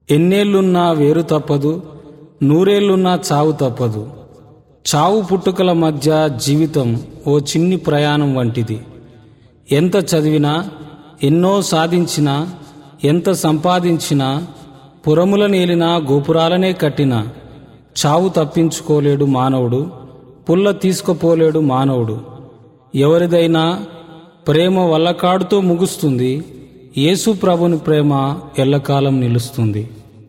ఎన్నేళ్లున్నా వేరు తప్పదు నూరేళ్లున్నా చావు తప్పదు చావు పుట్టుకల మధ్య జీవితం ఓ చిన్ని ప్రయాణం వంటిది ఎంత చదివినా ఎన్నో సాధించినా ఎంత సంపాదించినా పురముల నేలినా గోపురాలనే కట్టినా చావు తప్పించుకోలేడు మానవుడు పుల్ల తీసుకుపోలేడు మానవుడు ఎవరిదైనా ప్రేమ వల్లకాడుతో ముగుస్తుంది యేసు ప్రభుని ప్రేమ ఎల్లకాలం నిలుస్తుంది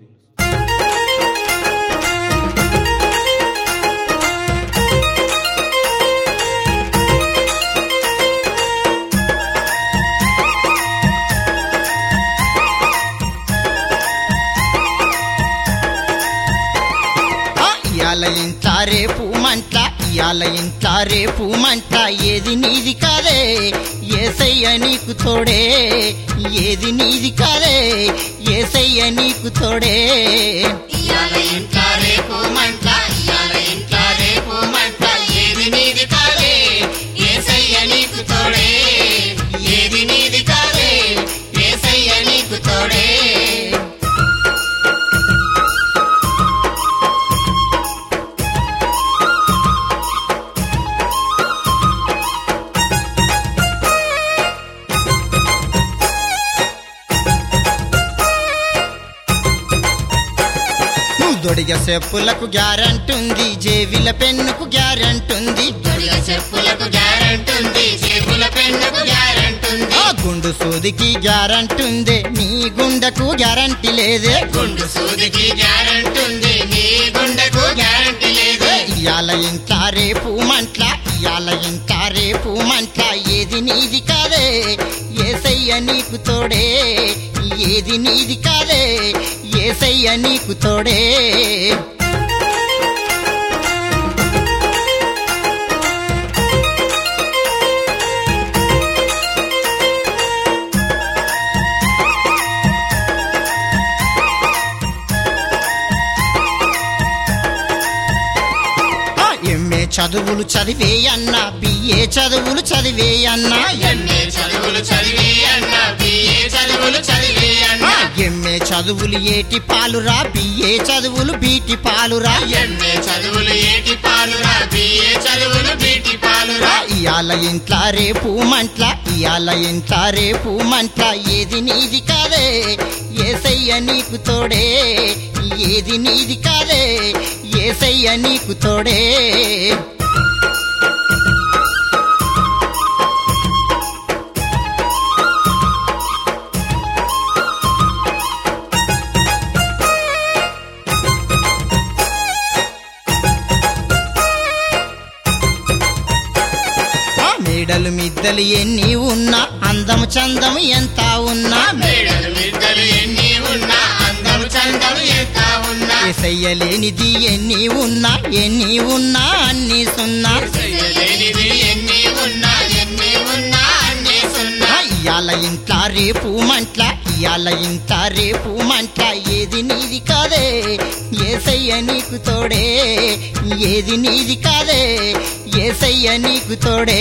ఆ, ఇయాల ఇంత రేపు మంట ఇయాల ఇంత రేపు మంట ఏది నీది కాదే ఏసయ్య నీకు తోడే ఏది నీది కాదే ఏసయ్య నీకు తోడే ఇయాల ఇంత రేపు మంట ఇయాల ఇంత రేపు మంట ఏది నీది కాదే ఏసయ్య నీకు తోడే ఏది నీది కాదే ఏసయ్య నీకు తోడే దొడిగ చెప్పులకు గ్యారంటుంది జేబుల పెన్నుకు గ్యారంటుంది దొడిగ చెప్పులకు గ్యారంటుంది చేతుల పెన్నుకు గ్యారంటుంది ఆ గుండు సూదికి గ్యారంటుంది నీ గుండెకు గ్యారంటీ లేదే గుండు సూదికి గ్యారంటుంది నీ గుండెకు గ్యారంటీ లేదు ఇయాల ఇంత రేపు మంట్ల ఇయాల ఇంత రేపు మంట్ల ఏది నీది కాదే ఏసయ్య నీకు తోడే ఏది నీది కాదే ఏసయ్య నీకు తోడే ఆ ఎంఏ చదువులు చదివేయన్నా బిఏ చదువులు చదివేయన్నా ఎంఏ చదువులు చదివి అన్న బిఏ చదువులు చదివి అన్న ఆ ఎంఏ చదువులు ఏటి పాలురా బిఏ చదువులు బీటి పాలురా ఎంఏ చదువులు ఏటి పాలురా బిఏ చదువులు బీటి పాలురా ఇయాల ఇంట్ల రేపు మంట్ల ఇయాల ఇంట్ల రేపు మంట్ల ఏది నీది కాదే ఏసయ్య నీకు తోడే ఏది నీది కాదే ఏసయ్య నీకు తోడే ఆ మేడలు మిద్దలు ఎన్ని ఉన్నా అందము చందము ఎంత ఉన్నా మేడలు మిద్దలు ఎన్ని ఉన్నా అందము చందము ఎంత ఉన్నా ఏసయ్య లేనిది ఎన్ని ఉన్నా ఎన్ని ఉన్నా అన్ని సున్నా లేనిది ఎన్ని ఉన్నా ఎన్ని ఉన్నా అన్ని సున్నా ఆ ఇయాల ఇంట్ల రేపు మంట్ల ఇయాల ఇంత రేపు మంట్ల ఏది నీది కాదే ఏసయ్య నీకు తోడే ఏది నీది కాదే ఏసయ్య నీకు తోడే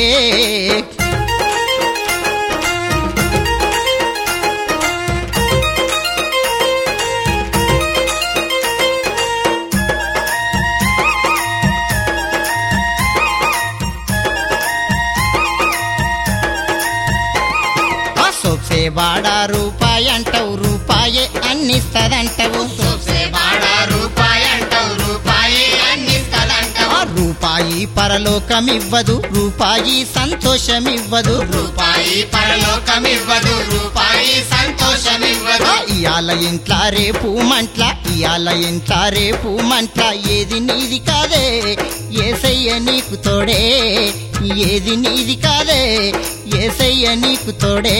ఆ సోప్సే వాడా రూపాయి అంటావు రూపాయే అన్నిస్తదంటావు సోసే వాడ రూపాయి అంటావు రూపాయి అన్నిస్తదంటావు ఆ రూపాయి పరలోకం ఇవ్వదు రూపాయి సంతోషం ఇవ్వదు రూపాయి పరలోకం ఇవ్వదు రూపాయి సంతోషం ఇవ్వదు ఆ ఇయాల ఇంట్ల రేపు మంట్ల ఇయాల ఇంట్ల రేపు మంట్ల ఏది నీది కాదే ఏసయ్య నీకు తోడే ఏది నీది కాదే ఏసయ్య నీకు తోడే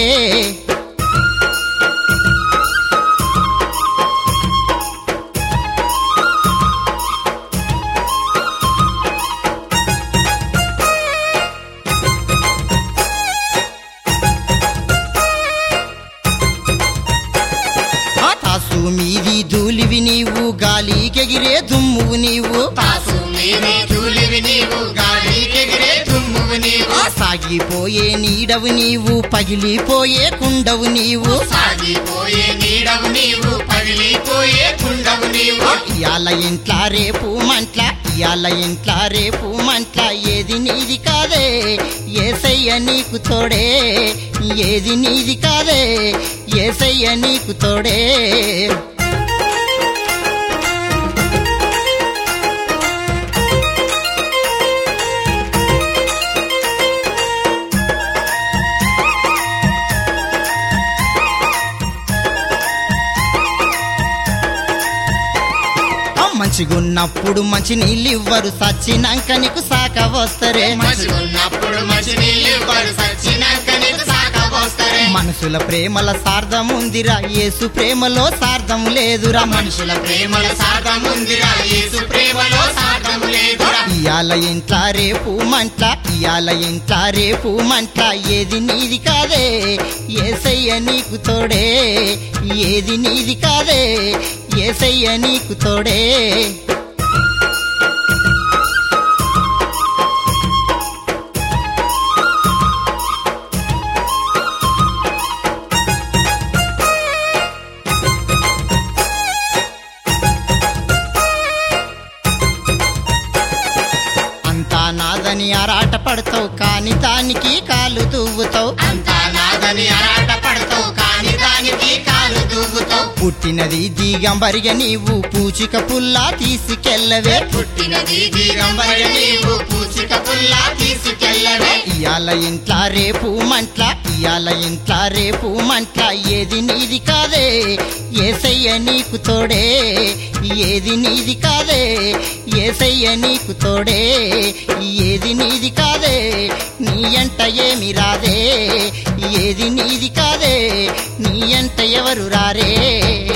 ఆ తాసు మీది ధూళివి నీవు గాలికెగిరే దుమ్మువు నీవు తాసు మీది తూలివి నీవు గాలికెగిరే తుమ్మువు నీవు ఆ సాగిపోయే నీడవు నీవు పగిలిపోయే కుండవు నీవు సాగిపోయే నీడవు నీవు పగిలిపోయే ఇయాల ఇంట్లా రేపు మంట్ల ఇయాల ఇంట్లా రేపు మంట్ల ఏది నీది కాదే ఏసయ్య నీకు తోడే ఏది నీది కాదే ఏసయ్య నీకు తోడే ఆ మంచిగున్నప్పుడు మంచి నీళ్ళు ఇవ్వరు సచ్చినాక నీకు సాక వస్తరే మంచిగున్నప్పుడు మంచి నీళ్ళు ఇవ్వరు సచ్చినాక నీకు సాకపోస్తరే మనుషుల ప్రేమల సార్థం ఉందిరా యేసు ప్రేమలో సార్థం లేదురా మనుషుల ప్రేమల సార్థం ఉందిరా యేసు ప్రేమలో సార్థం లేదురా ఇయాల ఇంట్లా రేపు మంట్ల ఇయాల ఇంట్లా రేపు మంట్ల ఏది నీది కాదే ఏసయ్య నీకు తోడే ఏది నీది కాదే ఏసయ్య నీకు తోడే అంతా నాదని ఆరాట పడతావు కాని దానికి కాలు దువ్వుతావు అంతా నాదని ఆరాట పడతావు కాని దానికి కాలు దూగుతావు పుట్టినది దిగంబరిగా నీవు పూచిక పుల్లా తీసుకెళ్ళవే పుట్టినది దిగంబర నీవు పూచిక పుల్లా తీసుకెళ్ళవే ఇయాల ఇంట్లా రేపు మంట్ల ఇయాల ఇంట్లా రేపు మంట్ల ఏది నీది కాదే ఏసయ్య నీకు తోడే ఏది నీది కాదే ఏసయ్య నీకు తోడే ఏది నీది కాదే నీ ఎంట ఏమి రాదే ఏది నీది కాదే నీ ఎంట ఎవరు రారే